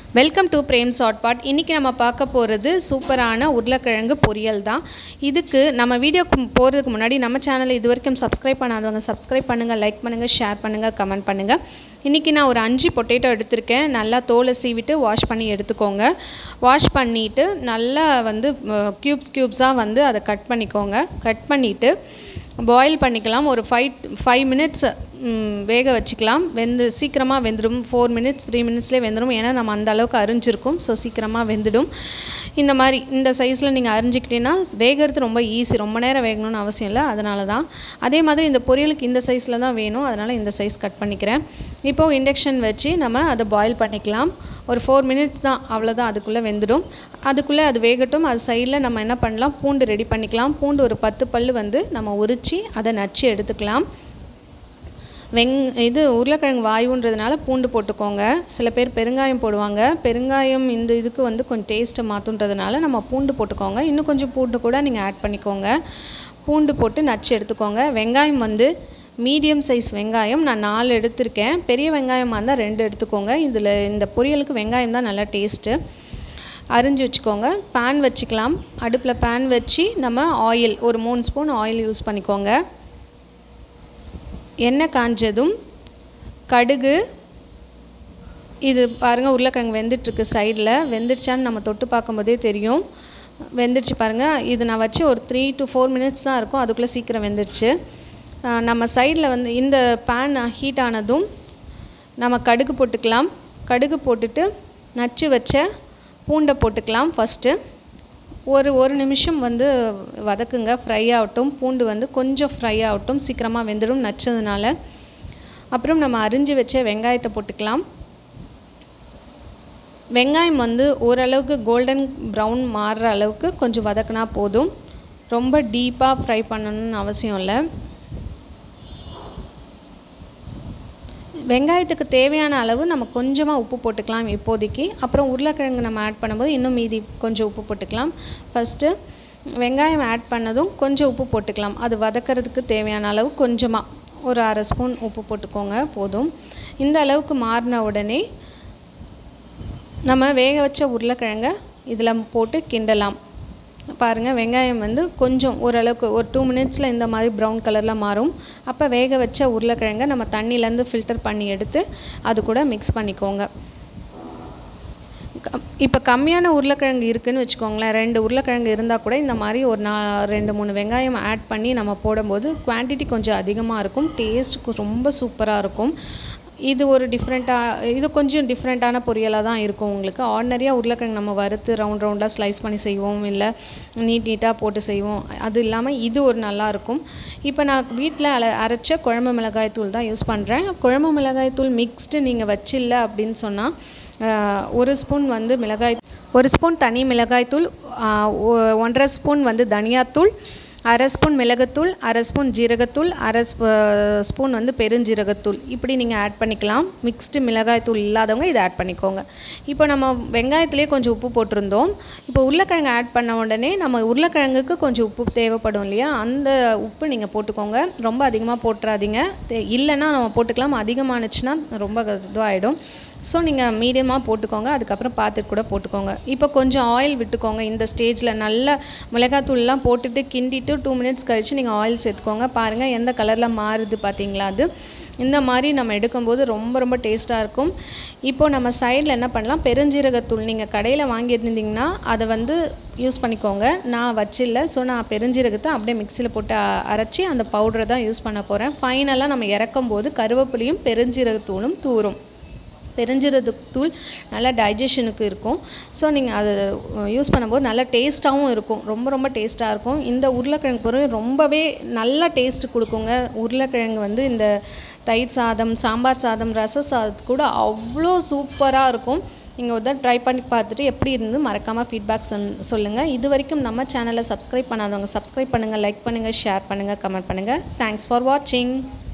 welcome to frame short pot இன்றைக்கி நம்ம பார்க்க போகிறது சூப்பரான உருளைக்கிழங்கு பொரியல் தான் இதுக்கு நம்ம வீடியோக்கு போகிறதுக்கு முன்னாடி நம்ம சேனலை இது வரைக்கும் சப்ஸ்கிரைப் பண்ணாதவங்க சப்ஸ்கிரைப் பண்ணுங்கள் லைக் பண்ணுங்கள் ஷேர் பண்ணுங்கள் கமெண்ட் பண்ணுங்கள் இன்றைக்கி நான் ஒரு அஞ்சு பொட்டேட்டோ எடுத்திருக்கேன் நல்லா தோலை சீவிட்டு வாஷ் பண்ணி எடுத்துக்கோங்க வாஷ் பண்ணிவிட்டு நல்லா வந்து க்யூப்ஸ் க்யூப்ஸாக வந்து அதை கட் பண்ணிக்கோங்க கட் பண்ணிவிட்டு பாயில் பண்ணிக்கலாம் ஒரு ஃபைவ் ஃபைவ் மினிட்ஸ் வேக வச்சுக்கலாம் வெந்து சீக்கிரமாக வெந்துடும் ஃபோர் மினிட்ஸ் த்ரீ மினிட்ஸ்லேயே வெந்துடும் ஏன்னா நம்ம அந்த அளவுக்கு அரிஞ்சிருக்கும் ஸோ சீக்கிரமாக வெந்துடும் இந்த மாதிரி இந்த சைஸில் நீங்கள் அரிஞ்சிக்கிட்டீங்கன்னா வேகிறது ரொம்ப ஈஸி ரொம்ப நேரம் வேகணும்னு அவசியம் இல்லை அதனால தான் அதே மாதிரி இந்த பொரியலுக்கு இந்த சைஸில் தான் வேணும் அதனால் இந்த சைஸ் கட் பண்ணிக்கிறேன் இப்போது இண்டக்ஷன் வச்சு நம்ம அதை பாயில் பண்ணிக்கலாம் ஒரு ஃபோர் மினிட்ஸ் தான் அவ்வளோதான் அதுக்குள்ளே வெந்துடும் அதுக்குள்ளே அது வேகட்டும் அது சைடில் நம்ம என்ன பண்ணலாம் பூண்டு ரெடி பண்ணிக்கலாம் பூண்டு ஒரு பத்து பல் வந்து நம்ம உரித்து அதை நச்சு எடுத்துக்கலாம் வெங் இது உருளைக்கிழங்கு வாயுன்றதுனால பூண்டு போட்டுக்கோங்க சில பேர் பெருங்காயம் போடுவாங்க பெருங்காயம் இந்த இதுக்கு வந்து கொஞ்சம் டேஸ்ட்டை மாற்றுன்றதுனால நம்ம பூண்டு போட்டுக்கோங்க இன்னும் கொஞ்சம் பூண்டு கூட நீங்கள் ஆட் பண்ணிக்கோங்க பூண்டு போட்டு நச்சு எடுத்துக்கோங்க வெங்காயம் வந்து மீடியம் சைஸ் வெங்காயம் நான் நாலு எடுத்திருக்கேன் பெரிய வெங்காயமாக இருந்தால் ரெண்டு எடுத்துக்கோங்க இதில் இந்த பொரியலுக்கு வெங்காயம் தான் நல்லா டேஸ்ட்டு அரிஞ்சு வச்சுக்கோங்க பேன் வச்சுக்கலாம் அடுப்பில் பேன் வச்சு நம்ம ஆயில் ஒரு மூணு ஸ்பூன் ஆயில் யூஸ் பண்ணிக்கோங்க எண்ணெய் காஞ்சதும் கடுகு இது பாருங்கள் உருளைக்கிழங்கு வெந்துட்டுருக்கு சைடில் வெந்துருச்சான்னு நம்ம தொட்டு பார்க்கும்போதே தெரியும் வெந்துருச்சு பாருங்கள் இது நான் வச்சு ஒரு த்ரீ டு ஃபோர் மினிட்ஸ் தான் இருக்கும் அதுக்குள்ளே சீக்கிரம் வெந்துருச்சு நம்ம சைடில் வந்து இந்த பேன் ஹீட் ஆனதும் நம்ம கடுகு போட்டுக்கலாம் கடுகு போட்டுட்டு நச்சு வச்ச பூண்டை போட்டுக்கலாம் ஃபஸ்ட்டு ஒரு ஒரு நிமிஷம் வந்து வதக்குங்க ஃப்ரை ஆகட்டும் பூண்டு வந்து கொஞ்சம் ஃப்ரை ஆகட்டும் சீக்கிரமாக வெந்துடும் நச்சதுனால அப்புறம் நம்ம அரிஞ்சு வச்ச வெங்காயத்தை போட்டுக்கலாம் வெங்காயம் வந்து ஓரளவுக்கு கோல்டன் ப்ரௌன் மாறுற அளவுக்கு கொஞ்சம் வதக்குனா போதும் ரொம்ப டீப்பாக ஃப்ரை பண்ணணும்னு அவசியம் இல்லை வெங்காயத்துக்கு தேவையான அளவு நம்ம கொஞ்சமாக உப்பு போட்டுக்கலாம் இப்போதைக்கு அப்புறம் உருளைக்கிழங்கு நம்ம ஆட் பண்ணும்போது இன்னும் மீதி கொஞ்சம் உப்பு போட்டுக்கலாம் ஃபஸ்ட்டு வெங்காயம் ஆட் பண்ணதும் கொஞ்சம் உப்பு போட்டுக்கலாம் அது வதக்கிறதுக்கு தேவையான அளவு கொஞ்சமாக ஒரு அரை ஸ்பூன் உப்பு போட்டுக்கோங்க போதும் இந்த அளவுக்கு மாறின உடனே நம்ம வேக வச்ச உருளைக்கிழங்க இதில் போட்டு கிண்டலாம் பாருங்கள் வெங்காயம் வந்து கொஞ்சம் ஓரளவுக்கு ஒரு டூ மினிட்ஸில் இந்த மாதிரி ப்ரௌன் கலரில் மாறும் அப்போ வேக வச்ச உருளைக்கிழங்க நம்ம தண்ணியிலேருந்து ஃபில்டர் பண்ணி எடுத்து அது கூட மிக்ஸ் பண்ணிக்கோங்க இப்போ கம்மியான உருளைக்கிழங்கு இருக்குதுன்னு வச்சுக்கோங்களேன் ரெண்டு உருளைக்கிழங்கு இருந்தால் கூட இந்த மாதிரி ஒரு நா ரெண்டு மூணு வெங்காயம் ஆட் பண்ணி நம்ம போடும்போது குவான்டிட்டி கொஞ்சம் அதிகமாக இருக்கும் டேஸ்ட் ரொம்ப சூப்பராக இருக்கும் இது ஒரு டிஃப்ரெண்ட்டாக இது கொஞ்சம் டிஃப்ரெண்ட்டான பொரியலாக தான் இருக்கும் உங்களுக்கு ஆர்டினரியாக உருளைக்கிழங்கு நம்ம வறுத்து ரவுண்ட் ரவுண்டாக ஸ்லைஸ் பண்ணி செய்வோம் இல்லை நீட் நீட்டாக போட்டு செய்வோம் அது இல்லாமல் இது ஒரு நல்லாயிருக்கும் இப்போ நான் வீட்டில் அல அரைச்ச குழம்பு மிளகாய் தூள் தான் யூஸ் பண்ணுறேன் குழம்பு மிளகாய் தூள் மிக்ஸ்டு நீங்கள் வச்சில்ல அப்படின்னு சொன்னால் ஒரு ஸ்பூன் வந்து மிளகாய் ஒரு ஸ்பூன் தனி மிளகாய் தூள் ஒன்றரை ஸ்பூன் வந்து தனியாத்தூள் அரை ஸ்பூன் மிளகுத்தூள் அரை ஸ்பூன் ஜீரகத்தூள் அரை ஸ்பூன் வந்து பெருஞ்சீரகத்தூள் இப்படி நீங்கள் ஆட் பண்ணிக்கலாம் மிக்ஸ்டு மிளகாய் தூள் இல்லாதவங்க இதை ஆட் பண்ணிக்கோங்க இப்போ நம்ம வெங்காயத்துலேயே கொஞ்சம் உப்பு போட்டிருந்தோம் இப்போ உருளைக்கிழங்கு ஆட் பண்ண உடனே நம்ம உருளைக்கிழங்குக்கு கொஞ்சம் உப்பு தேவைப்படும் இல்லையா அந்த உப்பு நீங்கள் போட்டுக்கோங்க ரொம்ப அதிகமாக போட்டுறாதீங்க இல்லைன்னா நம்ம போட்டுக்கலாம் அதிகமானுச்சுன்னா ரொம்ப இதுவாகிடும் ஸோ நீங்கள் மீடியமாக போட்டுக்கோங்க அதுக்கப்புறம் பார்த்துட்டு கூட போட்டுக்கோங்க இப்போ கொஞ்சம் ஆயில் விட்டுக்கோங்க இந்த ஸ்டேஜில் நல்ல மிளகாத்தூள்லாம் போட்டுட்டு கிண்டிட்டு டூ மினிட்ஸ் கழித்து நீங்கள் ஆயில் சேர்த்துக்கோங்க பாருங்கள் எந்த கலரில் மாறுது பார்த்தீங்களா அது இந்த மாதிரி நம்ம எடுக்கும்போது ரொம்ப ரொம்ப டேஸ்ட்டாக இருக்கும் இப்போது நம்ம சைடில் என்ன பண்ணலாம் பெருஞ்சீரகத்தூள் நீங்கள் கடையில் வாங்கியிருந்தீங்கன்னா அதை வந்து யூஸ் பண்ணிக்கோங்க நான் வச்சில்ல ஸோ நான் பெருஞ்சீரகத்தை அப்படியே மிக்சியில் போட்டு அரைச்சி அந்த பவுடரை தான் யூஸ் பண்ண போகிறேன் ஃபைனலாக நம்ம இறக்கும் போது கருவேப்பிலையும் பெருஞ்சீரகத்தூளும் தூரும் பெருஞ்சீரகத்தூள் நல்லா டைஜஷனுக்கு இருக்கும் ஸோ நீங்கள் அதை யூஸ் பண்ணும்போது நல்லா டேஸ்ட்டாகவும் இருக்கும் ரொம்ப ரொம்ப டேஸ்ட்டாக இருக்கும் இந்த உருளைக்கிழங்கு பொருள் ரொம்பவே நல்ல டேஸ்ட்டு கொடுக்குங்க உருளைக்கிழங்கு வந்து இந்த தயிர் சாதம் சாம்பார் சாதம் ரச சாதத்து கூட அவ்வளோ சூப்பராக இருக்கும் நீங்கள் ஒரு தான் ட்ரை பண்ணி பார்த்துட்டு எப்படி இருந்து மறக்காமல் ஃபீட்பேக் சொல் சொல்லுங்கள் இது வரைக்கும் நம்ம சேனலை சப்ஸ்கிரைப் பண்ணாதவங்க சப்ஸ்கிரைப் பண்ணுங்கள் லைக் பண்ணுங்கள் ஷேர் பண்ணுங்கள் கமெண்ட் பண்ணுங்கள் தேங்க்ஸ் ஃபார் வாட்சிங்